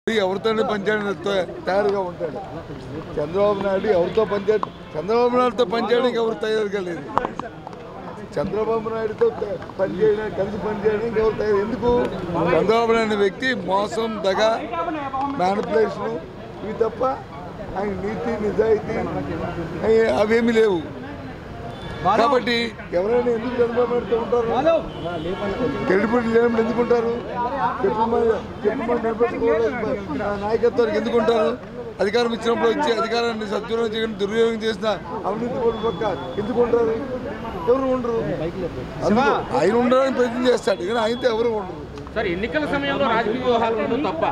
ఎవరితోనే పనిచేయడానికి తయారుగా ఉంటాడు చంద్రబాబు నాయుడు ఎవరితో పనిచే చంద్రబాబు నాయుడుతో పనిచేయడానికి ఎవరు తయారుగా లేదు చంద్రబాబు నాయుడుతో త- పనిచేయడానికి కలిసి పనిచేయడానికి ఎవరు తయారు ఎందుకు చంద్రబాబు నాయుడు అనే వ్యక్తి మోసం దగ మ్యానిపులేషన్ ఇవి తప్ప ఆయన నీతి నిజాయితీ అవి- అవేమీ లేవు కాబట్టి ఎవరైనా ఎందుకు చంద్రబాబు నాయుడుతో ఉంటారు క్రెడిబిలిటీ లేనప్పుడు ఎందుకుంటారు చెప్పమని చెప్పమని నిలబెట్టుకోవడం నాయకత్వానికి ఎందుకుంటారు అధికారం ఇచ్చినప్పుడు వచ్చి అధికారాన్ని సద్వినియోగం చేయడం దుర్వినియోగం చేసిన అవినీతి పరుల పక్క ఎందుకుంటారు ఎవరు ఉండరు అందుకు ఆయన ఉండడానికి ప్రయత్నం చేస్తాడు కానీ ఆయనతో ఎవరు ఉండరు సార్ ఎన్నికల సమయంలో రాజకీయ వ్యవహారాలు ఉండడం తప్ప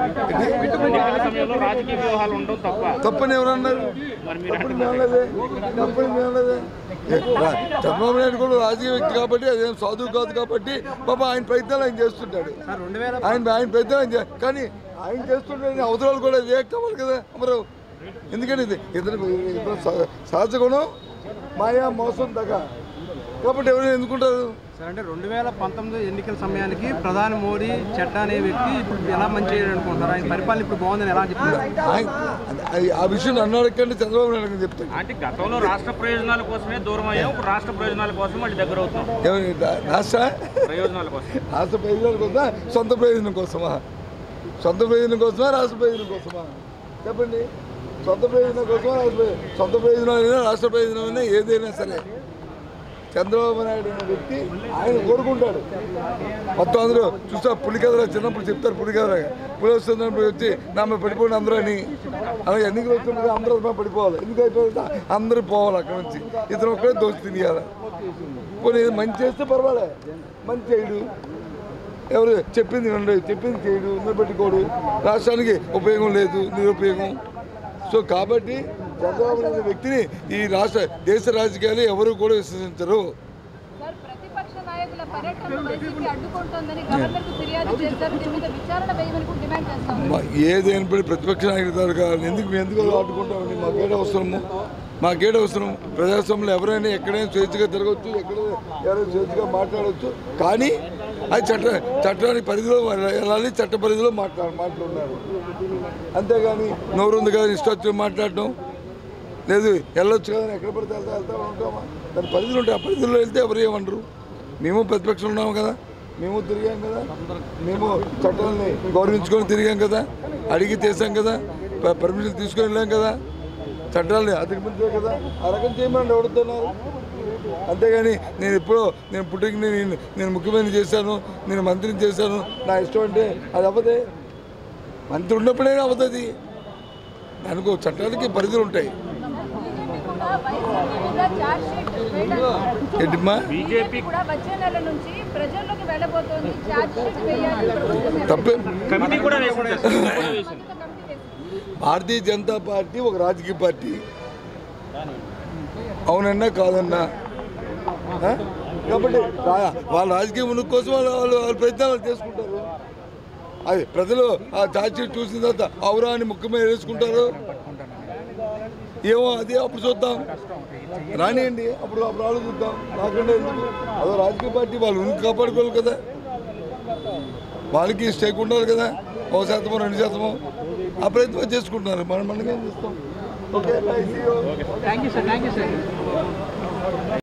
ఎన్నికల సమయంలో రాజకీయ వ్యవహారాలు ఉండడం తప్ప తప్పని ఎవరు అన్నారు తప్పని మేనలేదే తప్పని మేనలేదే రా- చంద్రబాబు నాయుడు కూడా రాజకీయ వ్యక్తి కాబట్టి అదేం సాధువు కాదు కాబట్టి పాప ఆయన ప్రయత్నాలు ఆయన చేస్తుంటాడు ఆయన ఆయన ప్రయత్నాలు ఆయన చే- కానీ ఆయన చేస్తుంటే అవసరాలు కూడా రియాక్ట్ అవ్వాలి కదా అమరు ఎందుకంటే ఇది ఇతను ఇతను సహ- సహజ గుణం మాయా మోసం దగ్గ కాబట్టి ఎవరైనా ఎందుకుంటారు సార్ అంటే రెండు వేల పంతొమ్మిది ఎన్నికల సమయానికి ప్రధాని మోడీ చెడ్డ అనే వ్యక్తి ఇప్పుడు ఎలా మంచి అనుకుంటున్నారు ఆయన పరిపాలన ఇప్పుడు బాగుందని ఎలా చెప్తున్నారు ఆయన అది- ఆ విషయం నన్ను అడగండి చంద్రబాబు నాయుడు గారిని చెప్తాను అంటే గతంలో రాష్ట్ర ప్రయోజనాల కోసమే దూరం అయ్యాం ఇప్పుడు రాష్ట్ర ప్రయోజనాల కోసం మళ్ళీ దగ్గర అవుతున్నాం ఎవరి రా- రాష్ట్ర ప్రయోజనాల కోసం రాష్ట్ర ప్రయోజనాల కోసమా సొంత ప్రయోజనం కోసమా సొంత ప్రయోజనం కోసమా రాష్ట్ర ప్రయోజనం కోసమా చెప్పండి సొంత ప్రయోజనం కోసమా రాష్ట్ర ప్రయోజనం సొంత ప్రయోజనమైనా రాష్ట్ర ప్రయోజనమైనా ఏదైనా సరే చంద్రబాబు నాయుడు అనే వ్యక్తి ఆయన కోరుకుంటాడు మొత్తం అందరూ చూస్తా పులికథలో చిన్నప్పుడు చెప్తారు పులికథ పులి వస్తున్నప్పుడు వచ్చి నా మీద పడిపోండి అందరూ అని అలాగే ఎన్నికలు వస్తుండగా అందరూ నా మీద పడిపోవాలి ఎందుకు అయిపోయింది అందరూ పోవాలి అక్కడ నుంచి ఇతను ఒక్కడే దోచి తినేయాలి పోనీ ఇది మంచి చేస్తే పర్వాలే మంచి చేయడు ఎవరు చెప్పింది వినడు చెప్పింది చేయడు నిలబెట్టుకోడు రాష్ట్రానికి ఉపయోగం లేదు నిరుపయోగం సో కాబట్టి చంద్రబాబు నాయుడు అనే వ్యక్తిని ఈ రాష్ట్ర దేశ రాజకీయాలు ఎవరు కూడా విశ్వసించరు సార్ ప్రతిపక్ష నాయకుల పర్యటనను వైసీపీ అడ్డుకుంటోందని గవర్నర్కు ఫిర్యాదు చేశారు దీని మీద విచారణ వేయమని కూడా డిమాండ్ చేస్తాం మా- ఏదైనప్పుడు ప్రతిపక్ష నాయకుడు గారు కావాలి ఎందుకు మేము ఎందుకు ఆడుకుంటామండి మాకేడ అవసరము మాకేడ అవసరం ప్రజాస్వామ్యంలో ఎవరైనా ఎక్కడైనా స్వేచ్ఛగా తిరగవచ్చు ఎక్కడ ఎవరైనా స్వేచ్ఛగా మాట్లాడవచ్చు కానీ అది చట్ట చట్టానికి పరిధిలో వెళ్ళాలి చట్ట పరిధిలో మాట్లా మాట్లాడుతున్నారు అంతేగాని నోరు ఉంది కదా ఇష్టం వచ్చి మాట్లాడటం లేదు వెళ్ళొచ్చు కదా ఎక్కడ పడితే వెళ్తా వెళ్తా ఉంటామా దాని పరిధులు ఉంటాయి ఆ పరిధిలో వెళ్తే ఎవరు ఏమనరు మేము ప్రతిపక్షం ఉన్నాము కదా మేము తిరిగాం కదా మేము చట్టాలని గౌరవించుకొని తిరిగాం కదా అడిగి చేసాం కదా ప- పర్మిషన్ తీసుకొని వెళ్ళాం కదా చట్టాలని అధిగమించే కదా ఆ రకం చేయమని ఎవడుతున్నారు అంతేగాని నేను ఎప్పుడో నేను పుట్టికి నేను నేను ముఖ్యమంత్రి చేశాను నేను మంత్రిని చేశాను నా ఇష్టం అంటే అది అవ్వదే మంత్రి ఉన్నప్పుడే అవుతుంది దానికి చట్టానికి పరిధులు ఉంటాయి బీజేపీ కూడా వైసీపీ మీద ఛార్జ్ షీట్ వేయడానికి ఏంటమ్మా బీజేపీ కూడా వచ్చే నెల నుంచి ప్రజల్లోకి వెళ్ళబోతోంది ఛార్జ్ షీట్ వేయాలి ప్రభుత్వం తప్పే కమిటీ కూడా వేసింది సార్. కూడా వేసింది కమిటీ వేసింది. భారతీయ జనతా పార్టీ ఒక రాజకీయ పార్టీ అవునన్నా కాదన్నా ఆ? కాబట్టి రా- వాళ్ళ రాజకీయ మునుగు కోసం వాళ్ళు వాళ్ళు వాళ్ళ ప్రయత్నాలు వాళ్ళు చేసుకుంటారు అది ప్రజలు ఆ చార్జీ చూసిన తర్వాత అవురా అని ముఖ్య మీద వేసుకుంటారు ఏమో అది అప్పుడు చూద్దాం రానియండి అప్పుడు అప్పుడు ఆలోచిద్దాం రాకుండా ఎందుకు అదో రాజకీయ పార్టీ వాళ్ళు ఉనికి కాపాడుకోవాలి కదా వాళ్ళకి స్టేక్ ఉండాలి కదా ఒక శాతమో రెండు శాతమో ఆ ప్రయత్నం చేసుకుంటున్నారు మనం మనకేం చేస్తాం okay bye see you thank you sir thank you sir